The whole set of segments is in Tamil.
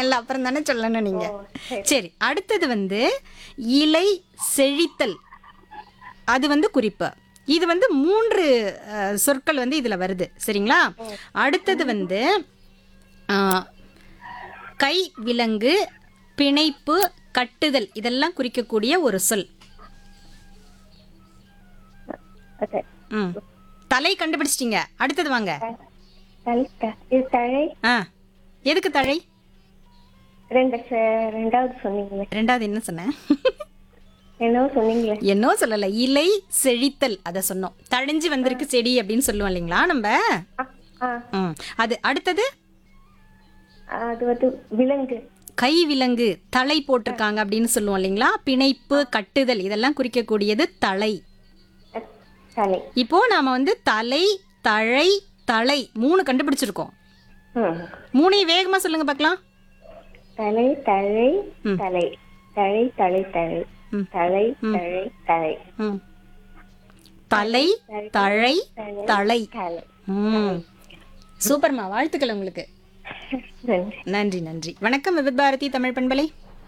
சொன்னேன்ல அப்புறம் தானே சொல்லணும் நீங்க சரி அடுத்தது வந்து இலை செழித்தல் அது வந்து குறிப்பு இது வந்து மூன்று அஹ், சொற்கள் வந்து இதுல வருது சரிங்களா அடுத்தது வந்து அஹ், கை விலங்கு பிணைப்பு கட்டுதல் இதெல்லாம் குறிக்கக்கூடிய ஒரு சொல் ஓகே ம் தலை கண்டுபிடிச்சிட்டீங்க அடுத்தது வாங்க தலை த- இது தழை ஆ எதுக்கு தழை ரெண்டு ச- ரெண்டாவது சொன்னீங்களே ரெண்டாவது என்ன சொன்னேன் என்னவோ சொன்னீங்களே என்னோ சொல்லல இலை செழித்தல் அதை சொன்னோம் தழைஞ்சு வந்திருக்கு செடி அப்படின்னு சொல்லுவோம் இல்லைங்களா நம்ம ஆ, ஆ ம் அது அடுத்தது அது வந்து விலங்கு கை விலங்கு தலை போட்டிருக்காங்க அப்படின்னு சொல்லுவோம் இல்லைங்களா பிணைப்பு கட்டுதல் இதெல்லாம் குறிக்கக்கூடியது தலை அ, தலை இப்போ நாம வந்து தலை தழை தலை மூணு கண்டுபிடிச்சிருக்கோம் ம் மூணையும் வேகமா சொல்லுங்க பார்க்கலாம் தலை தழை ம். தலை தழை தலை தழை ம். தலை தழை தலை ம் தலை தழை தலை தலை ம் சூப்பர்மா வாழ்த்துக்கள் உங்களுக்கு நன்றி நன்றி நன்றி வணக்கம் விவித் பாரதி தமிழ் பண்பலை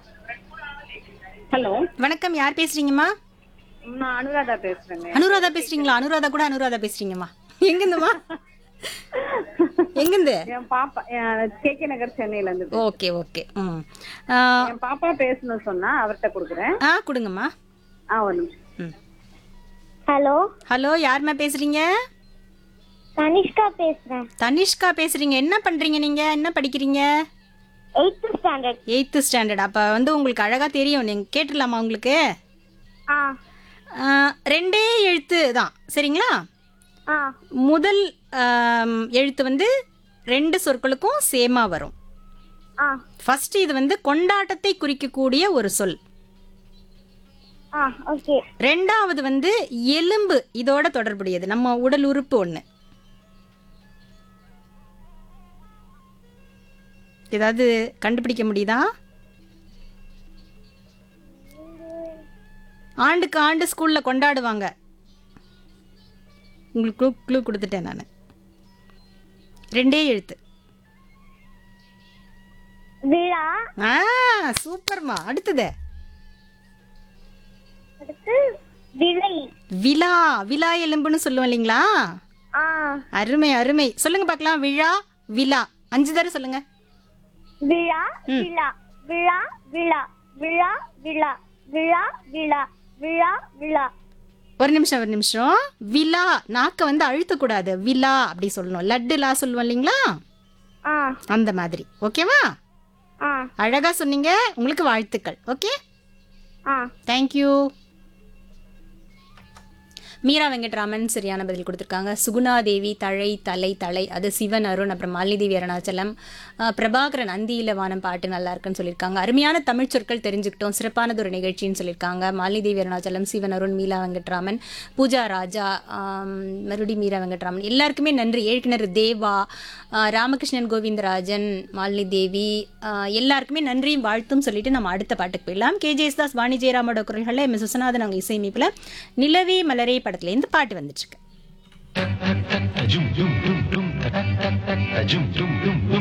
ஹலோ வணக்கம் யார் பேசுறீங்கம்மா நான் அனுராதா பேசுறேங்க அனுராதா பேசுறீங்களா அனுராதா கூட அனுராதா பேசுறீங்கம்மா எங்கிருந்துமா எங்கிருந்து என் பாப்பா கே கே நகர் சென்னையில இருந்து பேசுறேன். ஓகே ஓகே ம் ஆ, என் பாப்பா பேசணும்னு சொன்னா அவர்கிட்ட கொடுக்குறேன் ஆ கொடுங்கம்மா ஆ ஒரு நிமிஷம் ம் ஹலோ ஹலோ யாரும்மா பேசுறீங்க தனிஷ்கா பேசுறேன் தனிஷ்கா பேசுறீங்க என்ன பண்றீங்க நீங்க என்ன படிக்கிறீங்க எயித்து ஸ்டாண்டர்ட் எயித்து ஸ்டாண்டர்ட் அப்போ வந்து உங்களுக்கு அழகா தெரியும் நீங்க கேட்டுடலாமா உங்களுக்கு ஆ ஆ, ரெண்டே எழுத்து தான் சரிங்களா ஆ முதல் ஆம், எழுத்து வந்து ரெண்டு சொற்களுக்கும் சேமா வரும் ஆ ஃபர்ஸ்ட் இது வந்து கொண்டாட்டத்தை குறிக்கக்கூடிய ஒரு சொல் ஆ ஓகே ரெண்டாவது வந்து எலும்பு இதோட தொடர்புடையது நம்ம உடல் உறுப்பு ஒன்று ஏதாவது கண்டுபிடிக்க முடியுதா ஆண்டுக்கு ஆண்டு ஸ்கூல்ல கொண்டாடுவாங்க உங்களுக்கு க்ளூ க்ளூ கொடுத்துட்டேன் நான் ரெண்டே எழுத்து விழா ஆ சூப்பர்மா அடுத்தது அடுத்து விலை விழா விழா எலும்புன்னு சொல்லுவோம் இல்லைங்களா ஆ அருமை அருமை சொல்லுங்க பார்க்கலாம் விழா விழா அஞ்சு தடவை சொல்லுங்க விழா விழா விழா விழா விழா விழா விழா விழா விழா விழா ஒரு நிமிஷம் ஒரு நிமிஷம் விழா நாக்க வந்து அழுத்தக்கூடாது விழா அப்படி சொல்லணும் லட்டுலா சொல்லுவோம் இல்லைங்களா ஆ அந்த மாதிரி ஓகேவா ஆ அழகா சொன்னீங்க உங்களுக்கு வாழ்த்துக்கள் ஓகே ஆ தேங்க்யூ மீரா வெங்கட்ராமன் சரியான பதில் கொடுத்துருக்காங்க சுகுணாதேவி தழை தலை தலை அது சிவன் அருண் அப்புறம் மாலிதேவி அருணாச்சலம் அஹ், பிரபாகரன் அந்தியில வானம் பாட்டு நல்லா இருக்குன்னு சொல்லியிருக்காங்க அருமையான தமிழ் சொற்கள் தெரிஞ்சுக்கிட்டோம் சிறப்பானது ஒரு நிகழ்ச்சின்னு சொல்லியிருக்காங்க மாலிதேவி அருணாச்சலம் சிவன் அருண் மீரா வெங்கட்ராமன் பூஜா ராஜா ஆம், மறுபடி மீரா வெங்கட்ராமன் எல்லாருக்குமே நன்றி ஏற்கிணறு தேவா அஹ், ராமகிருஷ்ணன் கோவிந்தராஜன் மாலினி தேவி அஹ், எல்லாருக்குமே நன்றியும் வாழ்த்தும் சொல்லிட்டு நம்ம அடுத்த பாட்டுக்கு போயிடலாம் கே ஜெயசுதாஸ் வாணி ஜெயராமோட குரல்களில் எம் எஸ் விஸ்வநாதன் அவங்க இசையமைப்பில் நிலவே மலரே படத்துலேருந்து பாட்டு வந்துட்டுருக்கு Jum jum jum jum ta ta ta ta jum jum jum jum